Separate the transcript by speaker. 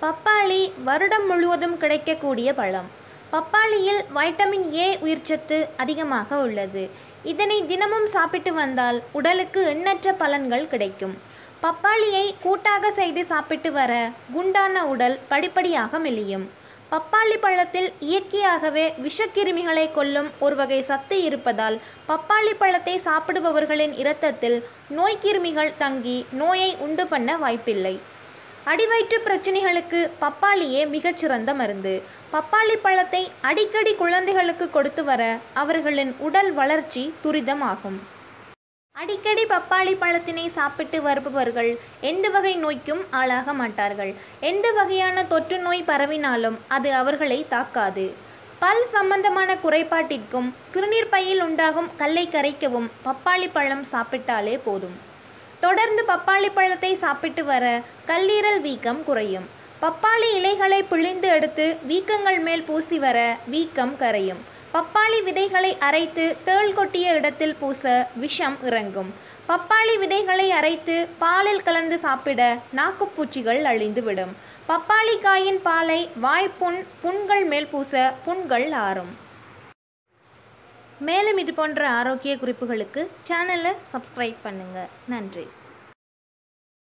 Speaker 1: பப்பாளி வருடம் முழுவதும் கிடைக்கக்கூடிய பழம் பப்பாளியில் வைட்டமின் ஏ உயிர்ச்சத்து அதிகமாக உள்ளது இதனை தினமும் சாப்பிட்டு வந்தால் உடலுக்கு எண்ணற்ற பலன்கள் கிடைக்கும் பப்பாளியை கூட்டாக செய்து சாப்பிட்டு வர குண்டான உடல் படிப்படியாக மெலியும் பப்பாளி பழத்தில் இயற்கையாகவே விஷக்கிருமிகளை கொல்லும் ஒரு வகை சத்து இருப்பதால் பப்பாளி பழத்தை சாப்பிடுபவர்களின் இரத்தத்தில் நோய்க்கிருமிகள் தங்கி நோயை உண்டு பண்ண வாய்ப்பில்லை அடிவயிற்று பிரச்சனைகளுக்கு பப்பாளியே மிகச்சிறந்த மருந்து பப்பாளி பழத்தை அடிக்கடி குழந்தைகளுக்கு கொடுத்து வர அவர்களின் உடல் வளர்ச்சி துரிதமாகும் அடிக்கடி பப்பாளி பழத்தினை சாப்பிட்டு வருபவர்கள் எந்த வகை நோய்க்கும் ஆளாக மாட்டார்கள் எந்த வகையான தொற்று நோய் பரவினாலும் அது அவர்களை தாக்காது பல் சம்பந்தமான குறைபாட்டிற்கும் சிறுநீர் பையில் உண்டாகும் கல்லை கரைக்கவும் பப்பாளி பழம் சாப்பிட்டாலே போதும் தொடர்ந்து பப்பாளி பழத்தை சாப்பிட்டு வர கல்லீரல் வீக்கம் குறையும் பப்பாளி இலைகளை பிழிந்து எடுத்து வீக்கங்கள் மேல் பூசி வர வீக்கம் கரையும் பப்பாளி விதைகளை அரைத்து தேள் கொட்டிய இடத்தில் பூச விஷம் இறங்கும் பப்பாளி விதைகளை அரைத்து பாலில் கலந்து சாப்பிட நாக்குப்பூச்சிகள் அழிந்துவிடும் பப்பாளி காயின் பாலை வாய்ப்புண் புண்கள் மேல் பூச புண்கள் ஆறும் மேலும் இது போன்ற ஆரோக்கிய குறிப்புகளுக்கு சேனலை சப்ஸ்கிரைப் பண்ணுங்கள் நன்றி